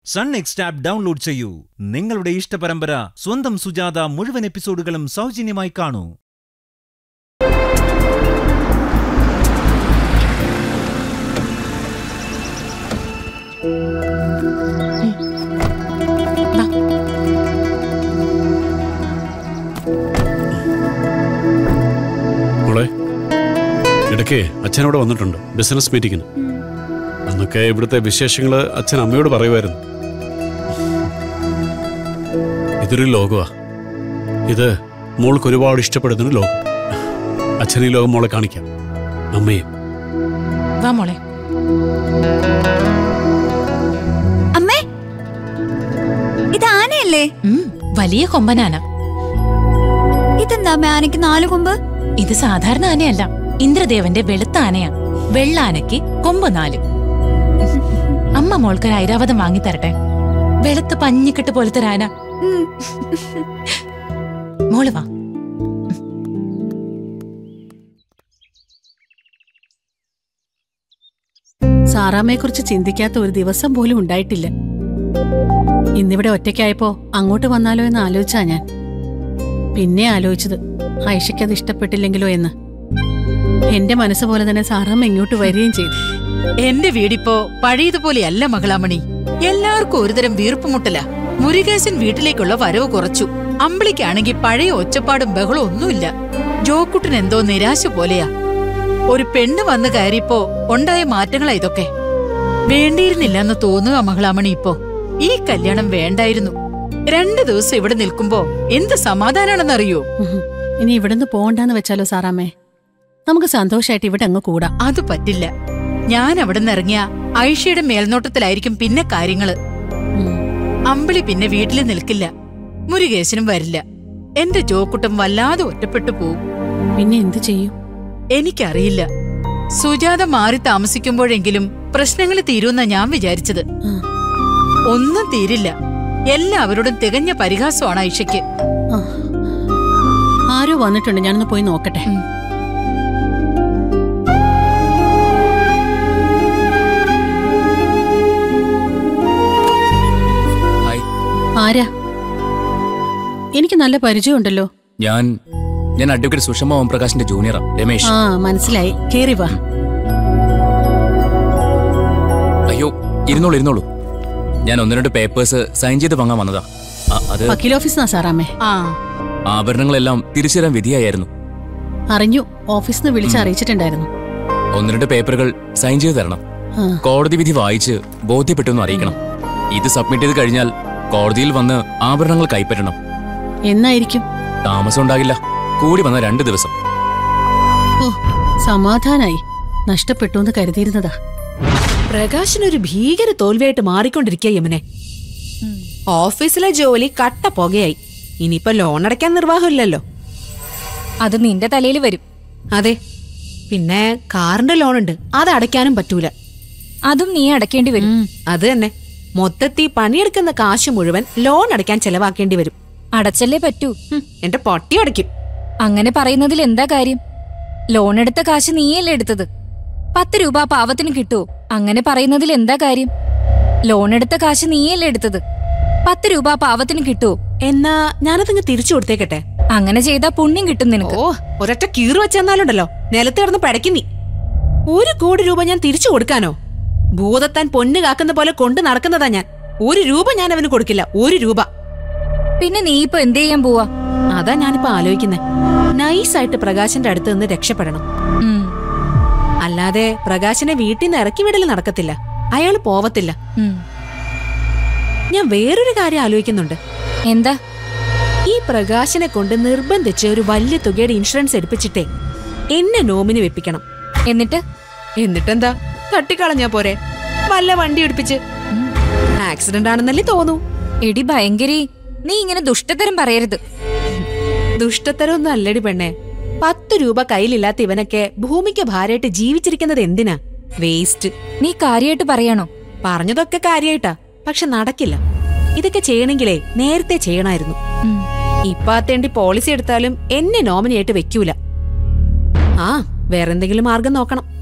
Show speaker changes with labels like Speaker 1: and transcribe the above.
Speaker 1: Sun next app download ചെയ്യൂ നിങ്ങളുടെ ഇഷ്ടപരമ്പര സ്വന്തം സുജാത മുഴുവൻ എപ്പിസോഡുകളും സൗജന്യമായി കാണൂ
Speaker 2: മോളെ ഇടയ്ക്ക് അച്ഛനോട് വന്നിട്ടുണ്ട് ബിസിനസ് മീറ്റിങ്ങിന് അന്നൊക്കെ ഇവിടുത്തെ വിശേഷങ്ങൾ അച്ഛൻ അമ്മയോട് പറയുമായിരുന്നു ഇതൊരു ലോകമാ ഇത് മോൾക്ക് ഒരുപാട് ഇഷ്ടപ്പെടുന്നൊരു ലോകം അച്ഛൻ ഈ ലോകം മോളെ കാണിക്കാം അമ്മയും
Speaker 3: വാ മോളെ
Speaker 4: അമ്മേ ഇത് ആനയല്ലേ
Speaker 3: ഉം, വലിയ കൊമ്പനാന
Speaker 4: ഇതെന്താ അമ്മേ ആനയ്ക്ക് നാല് കൊമ്പ്
Speaker 3: ഇത് സാധാരണ ആനയല്ല ഇന്ദ്രദേവന്റെ വെളുത്ത ആനയാ വെള്ള ആനയ്ക്ക് കൊമ്പ് നാല് അമ്മ മോൾക്കൊരു ഐരാവതം വാങ്ങിത്തരട്ടെ വെളുത്ത പഞ്ഞിക്കെട്ട് പോലത്തെ ഒരു ആന
Speaker 4: ഉം.
Speaker 3: മോള് വാ
Speaker 5: സാറാമ്മയെക്കുറിച്ച് ചിന്തിക്കാത്ത ഒരു ദിവസം പോലും ഉണ്ടായിട്ടില്ല ഇന്നിവിടെ ഒറ്റയ്ക്കായപ്പോ അങ്ങോട്ട് വന്നാലോ എന്ന് ആലോചിച്ചാ ഞാൻ പിന്നെ ആലോചിച്ചത് ഐഷയ്ക്കത് ഇഷ്ടപ്പെട്ടില്ലെങ്കിലോ എന്ന് എന്റെ മനസ്സ് പോലെ തന്നെ സാറാമ്മ ഇങ്ങോട്ട് വരികയും ചെയ്തു
Speaker 6: എന്റെ വീടിപ്പോ പഴയതുപോലെയല്ല മകളാമണി എല്ലാവർക്കും ഒരുതരം വീർപ്പുമുട്ടല മുരുകേശൻ വീട്ടിലേക്കുള്ള വരവ് കുറച്ചു അമ്പിളിക്കാണെങ്കിൽ പഴയ ഒച്ചപ്പാടും ബഹളവും ഒന്നുമില്ല ജോക്കുട്ടൻ എന്തോ നിരാശ പോലെയാ ഒരു പെണ്ണ് വന്ന് കയറിയപ്പോ ഉണ്ടായ മാറ്റങ്ങളാ ഇതൊക്കെ വേണ്ടിയിരുന്നില്ലെന്ന് തോന്നുക മകളാമണി ഇപ്പോ ഈ കല്യാണം വേണ്ടായിരുന്നു രണ്ടു ദിവസം ഇവിടെ നിൽക്കുമ്പോ എന്ത് സമാധാനാണെന്നറിയോ
Speaker 5: ഉഹും. ഇനി ഇവിടുന്ന് പോകണ്ടെന്ന് വെച്ചാലോ സാറാമ്മേ നമുക്ക് സന്തോഷമായിട്ട് ഇവിടെ അങ്ങ് കൂടാം
Speaker 6: അത് പറ്റില്ല ഞാൻ അവിടെ നിന്ന് ഇറങ്ങിയ ഐഷയുടെ മേൽനോട്ടത്തിലായിരിക്കും പിന്നെ കാര്യങ്ങള്
Speaker 5: ഉം.
Speaker 6: അമ്പിളി പിന്നെ വീട്ടിൽ നിൽക്കില്ല മുരുകേശനും വരില്ല എന്റെ ജോക്കുട്ടം വല്ലാതെ ഒറ്റപ്പെട്ടു പോവും
Speaker 5: പിന്നെ എന്ത് ചെയ്യും
Speaker 6: എനിക്കറിയില്ല സുജാത മാറി താമസിക്കുമ്പോഴെങ്കിലും പ്രശ്നങ്ങൾ തീരുമെന്നാ ഞാൻ വിചാരിച്ചത്
Speaker 5: ആ.
Speaker 6: ഒന്നും തീരില്ല എല്ലാവരോടും തികഞ്ഞ പരിഹാസമാണ് ഐഷയ്ക്ക്
Speaker 5: ആ. ആരോ വന്നിട്ടുണ്ട് ഞാനൊന്ന് പോയി നോക്കട്ടെ
Speaker 6: ഉം.
Speaker 7: ഹായ്
Speaker 5: ആരാ എനിക്ക് നല്ല പരിചയമുണ്ടല്ലോ
Speaker 7: ഞാൻ ഞാൻ അഡ്വക്കേറ്റ് സുഷമ ഓംപ്രകാശിന്റെ ജൂനിയറാ രമേശ്
Speaker 5: ആ മനസ്സിലായി കേറി വാ
Speaker 7: അയ്യോ ഇരുന്നോളൂ ഇരുന്നോളൂ ഞാൻ ഒന്ന് രണ്ട് പേപ്പേഴ്സ് സൈൻ ചെയ്ത് വാങ്ങാൻ വന്നതാ അ- അത്
Speaker 5: വക്കീൽ ഓഫീസിനാ സാറാമ്മേ
Speaker 6: ആ
Speaker 7: ആഭരണങ്ങളെല്ലാം തിരിച്ചു തരാൻ വിധിയായിരുന്നു
Speaker 5: അറിഞ്ഞു ഓഫീസിൽ നിന്ന് വിളിച്ച് അറിയിച്ചിട്ടുണ്ടായിരുന്നു
Speaker 7: ഒന്ന് രണ്ട് പേപ്പറുകൾ സൈൻ ചെയ്ത് തരണം
Speaker 5: ആ,
Speaker 7: കോടതി വിധി വായിച്ച് ബോധ്യപ്പെട്ടു എന്ന് അറിയിക്കണം ഇത് സബ്മിറ്റ് ചെയ്ത് കഴിഞ്ഞാൽ കോടതിയിൽ വന്ന് ആഭരണങ്ങൾ കൈപ്പറ്റണം
Speaker 5: എന്നായിരിക്കും
Speaker 7: താമസം ഉണ്ടാകില്ല കൂടി വന്ന രണ്ട് ദിവസം
Speaker 5: ഓ സമാധാനായി നഷ്ടപ്പെട്ടു എന്ന് കരുതിയിരുന്നതാ
Speaker 8: പ്രകാശനൊരു ഭീകര തോൽവിയായിട്ട് മാറിക്കൊണ്ടിരിക്കുക യമുനെ ഓഫീസിലെ ജോലി കട്ട പുകയായി ഇനിയിപ്പോ ലോൺ അടയ്ക്കാൻ നിർവാഹമില്ലല്ലോ
Speaker 4: അത് നിന്റെ തലയിൽ വരും
Speaker 8: അതെ പിന്നെ കാറിന്റെ ലോൺ ഉണ്ട് അത് അടയ്ക്കാനും പറ്റൂല
Speaker 4: അതും നീ അടക്കേണ്ടി വരും
Speaker 8: ഉം, അത് തന്നെ മൊത്തത്തിൽ പണിയെടുക്കുന്ന കാശ് മുഴുവൻ ലോൺ അടയ്ക്കാൻ ചെലവാക്കേണ്ടി വരും
Speaker 4: അടച്ചല്ലേ പറ്റൂ
Speaker 8: ഉം, എന്റെ പൊട്ടി അടയ്ക്കും
Speaker 4: അങ്ങനെ പറയുന്നതിൽ എന്താ കാര്യം ലോൺ എടുത്ത കാശ് നീയല്ലേ എടുത്തത് പത്ത് രൂപ ആ പാവത്തിന് കിട്ടുമോ അങ്ങനെ പറയുന്നതിൽ എന്താ കാര്യം ലോൺ എടുത്ത കാശ് നീയല്ലേ എടുത്തത് പത്ത് രൂപ ആ പാവത്തിന് കിട്ടുമോ
Speaker 8: എന്നാ ഞാനതങ്ങ് തിരിച്ചു കൊടുത്തേക്കട്ടെ
Speaker 4: അങ്ങനെ ചെയ്താ പുണ്യം കിട്ടും നിനക്ക്
Speaker 8: ഓ ഒരൊറ്റ കീറ് വെച്ചെന്നാലുണ്ടല്ലോ നിലത്ത് കിടന്ന് പടയ്ക്കുന്നീ ഒരു കോടി രൂപ ഞാൻ തിരിച്ചു കൊടുക്കാനോ ഭൂതത്താൻ പൊന്ന് കാക്കുന്ന പോലെ കൊണ്ടു നടക്കുന്നതാ ഞാൻ ഒരു രൂപ ഞാൻ അവന് കൊടുക്കില്ല ഒരു രൂപ
Speaker 4: പിന്നെ നീ ഇപ്പൊ എന്ത് ചെയ്യാൻ പോവാ
Speaker 8: അതാ ഞാനിപ്പോ ആലോചിക്കുന്നേ നൈസായിട്ട് പ്രകാശന്റെ അടുത്ത് നിന്ന് രക്ഷപ്പെടണം
Speaker 4: ഉം,
Speaker 8: അല്ലാതെ പ്രകാശനെ വീട്ടിൽ നിന്ന് ഇറക്കി വിടൽ നടക്കത്തില്ല അയാൾ പോവത്തില്ല
Speaker 4: ഉം.
Speaker 8: ഞാൻ വേറൊരു കാര്യം ആലോചിക്കുന്നുണ്ട്
Speaker 4: എന്താ
Speaker 8: ഈ പ്രകാശനെ കൊണ്ട് നിർബന്ധിച്ച് ഒരു വലിയ തുകയുടെ ഇൻഷുറൻസ് എടുപ്പിച്ചിട്ടേ എന്നെ നോമിനി വെപ്പിക്കണം
Speaker 4: എന്നിട്ട്
Speaker 8: എന്നിട്ടെന്താ തട്ടിക്കളഞ്ഞാ പോരെ വല്ല വണ്ടി എടുപ്പിച്ച് ആക്സിഡന്റ് ആണെന്നല്ലേ തോന്നൂ
Speaker 4: എടി ഭയങ്കരി നീ ഇങ്ങനെ ദുഷ്ടതരം പറയരുത്
Speaker 8: ദുഷ്ടത്തരമൊന്നും അല്ലടി പെണ്ണെ പത്ത് രൂപ കയ്യിലില്ലാത്ത ഇവനൊക്കെ ഭൂമിക്ക് ഭാരമായിട്ട് ജീവിച്ചിരിക്കുന്നത് എന്തിനാ വേസ്റ്റ്
Speaker 4: നീ കാര്യമായിട്ട് പറയാണോ
Speaker 8: പറഞ്ഞതൊക്കെ കാര്യായിട്ടാ പക്ഷെ നടക്കില്ല ഇതൊക്കെ ചെയ്യണെങ്കിലേ നേരത്തെ ചെയ്യണമായിരുന്നു
Speaker 4: ഉം.
Speaker 8: ഇപ്പാത്തേണ്ടി പോളിസി എടുത്താലും എന്നെ നോമിനിയായിട്ട് വെക്കൂല ആ വേറെന്തെങ്കിലും മാർഗം നോക്കണം